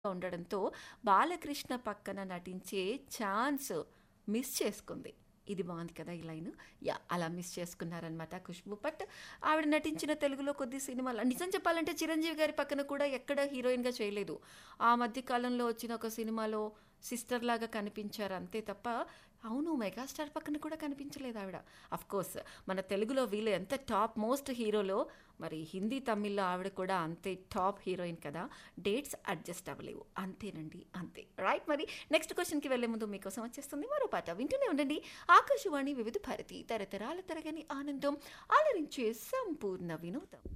ఉండడంతో బాలకృష్ణ పక్కన నటించే ఛాన్స్ మిస్ చేసుకుంది ఇది బాగుంది కదా ఈ లైన్ యా అలా మిస్ చేసుకున్నారనమాట ఖుష్బు బట్ ఆవిడ నటించిన తెలుగులో కొద్ది సినిమాలు నిజం చెప్పాలంటే చిరంజీవి గారి పక్కన కూడా ఎక్కడ హీరోయిన్గా చేయలేదు ఆ మధ్య కాలంలో వచ్చిన ఒక సినిమాలో సిస్టర్ లాగా కనిపించారు అంతే తప్ప అవును మెగాస్టార్ పక్కన కూడా కనిపించలేదు ఆవిడ అఫ్ కోర్స్ మన తెలుగులో వీళ్ళు ఎంత టాప్ మోస్ట్ హీరోలో మరి హిందీ తమిళ్లో ఆవిడ కూడా అంతే టాప్ హీరోయిన్ కదా డేట్స్ అడ్జస్ట్ అవ్వలేవు అంతేనండి అంతే రైట్ మరి నెక్స్ట్ క్వశ్చన్కి వెళ్ళే ముందు మీకోసం వచ్చేస్తుంది మరో పాట వింటూనే ఉండండి ఆకాశవాణి వివిధ భారతి తరతరాల తరగని ఆనందం ఆలరించే సంపూర్ణ వినోదం